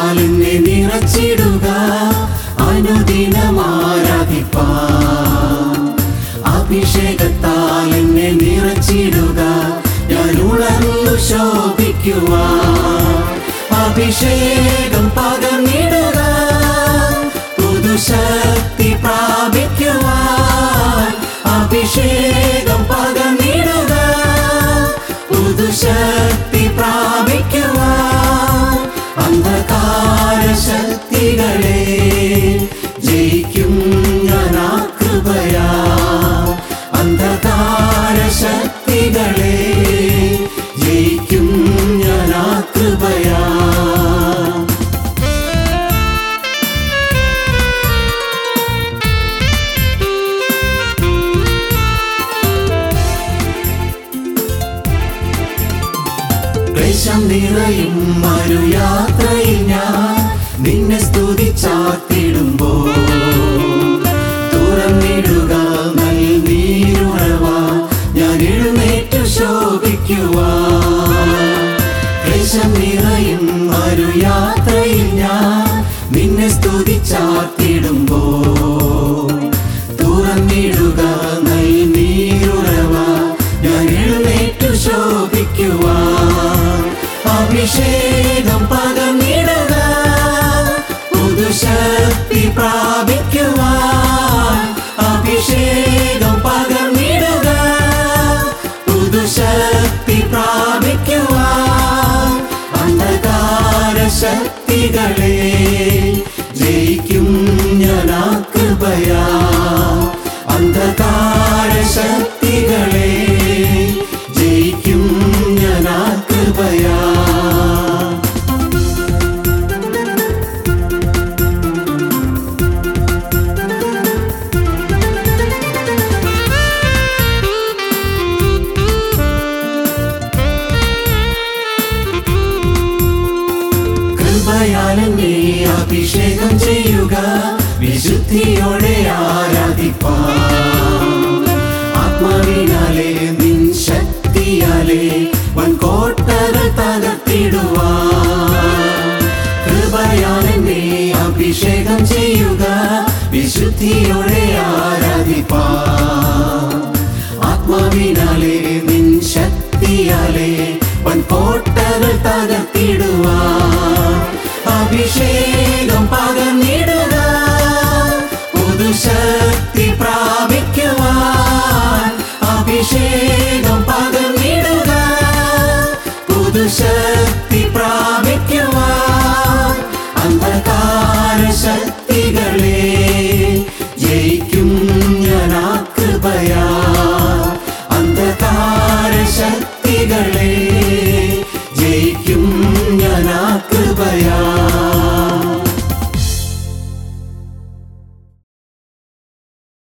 അഭിഷേകത്താൽ എന്നെ നിറച്ചിടുക അനുദിനം ആരാധിപ്പാൻ അഭിഷേകത്താൽ എന്നെ നിറച്ചിടുക ഞാൻ ഉണർന്നു ശോഭിക്കുവാൻ അഭിഷേകം പകർന്നിടുക പുതുശക്തി പ്രാപിക്കുവാൻ അഭിഷേകം പകർന്നിടുക പുതുശക്തി പ്രാപിക്കുവാൻ അന്ധകാര ശക്തികളെ ജയിക്കും ഞാൻ ആ കൃപയാ അന്ധകാര ശക്തികളെ ജയിക്കും ഞാൻ ആ കൃപയാ ക്ലേശം നിറയും ഒരു യാത്രയിൽ ഞാൻ നിന്നെ സ്തുതിച്ചാത്തിടുമ്പോ തുറന്നിടുക നൽ നീരുറവാ ഞാൻ എഴുന്നേറ്റു ശോഭിക്കുവാ ക്ലേശം നിറയും ഒരു യാത്രയിൽ ഞാൻ നിന്നെ സ്തുതിച്ചാത്തിടുമ്പോ തുറന്നിടുക നൽ നീരുറവാ ഞാൻ എഴുന്നേറ്റു ശോഭിക്കുവാൻ അഭിഷേകം പകർന്നിടുക പുതുശക്തി പ്രാപിക്കുവാൻ അഭിഷേകം പകർന്നിടുക പുതുശക്തി പ്രാപിക്കുവാൻ അന്ധകാര ശക്തികളെ ജയിക്കും ഞാൻ ആ കൃപയാ അന്ധകാര ശക്തികളെ ജയിക്കും ഞാൻ ആ കൃപയാ കൃപയാലെന്നെ അഭിഷേകം ചെയ്യുക വിശുദ്ധിയോടെ ആരാധിപ്പാൻ ആത്മാവിനാലെ നിൻ ശക്തിയാലെ വൻകോട്ടകൾ തകർത്തിടുവാൻ കൃപയാലെന്നെ അഭിഷേകം ചെയ്യുക വിശുദ്ധിയോടെ ആരാധിപ്പാൻ ആത്മാവിനാലെ നിൻ ശക്തിയാലെ വൻകോട്ടകൾ തകർത്തിടുവാൻ അഭിഷേകം